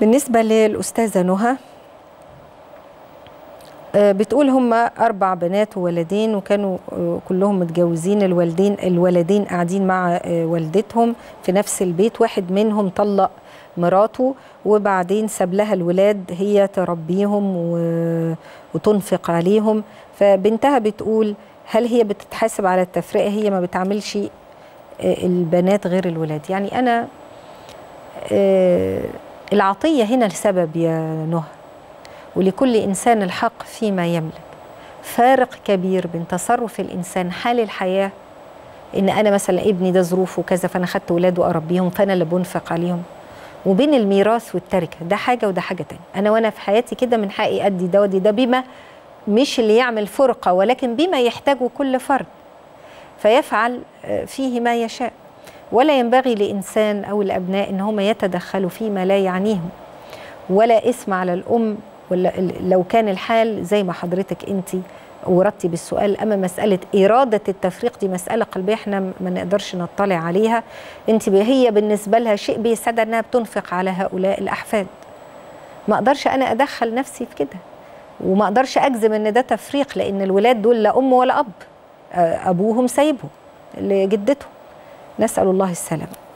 بالنسبة للأستاذة نهى آه، بتقول هم أربع بنات وولدين وكانوا آه، كلهم متجوزين الوالدين الولدين قاعدين مع آه، والدتهم في نفس البيت واحد منهم طلق مراته وبعدين ساب لها الولاد هي تربيهم و- وتنفق عليهم فبنتها بتقول هل هي بتتحاسب على التفرقة هي ما بتعملش آه، البنات غير الولاد يعني أنا آه، العطية هنا السبب يا نهى ولكل إنسان الحق فيما يملك فارق كبير بين تصرف الإنسان حال الحياة إن أنا مثلا ابني ده ظروفه كذا فأنا خدت ولاده أربيهم فأنا اللي بنفق عليهم وبين الميراث والتركة ده حاجة وده حاجة تانية أنا وأنا في حياتي كده من حقي أدي ده ودي ده بما مش اللي يعمل فرقة ولكن بما يحتاجه كل فرد فيفعل آه، فيه ما يشاء ولا ينبغي لإنسان أو الأبناء إن هم يتدخلوا فيما لا يعنيهم ولا اسم على الأم ولا ال- لو كان الحال زي ما حضرتك أنت وردتي بالسؤال أما مسألة إرادة التفريق دي مسألة قلبية احنا ما نقدرش نطلع عليها أنت ب- هي بالنسبة لها شيء بيسعدها أنها بتنفق على هؤلاء الأحفاد ما أقدرش أنا أدخل نفسي في كده وما أقدرش أجزم أن ده تفريق لأن الولاد دول لا أم ولا أب آه، أبوهم سايبهم لجدتهم نسأل الله السلامة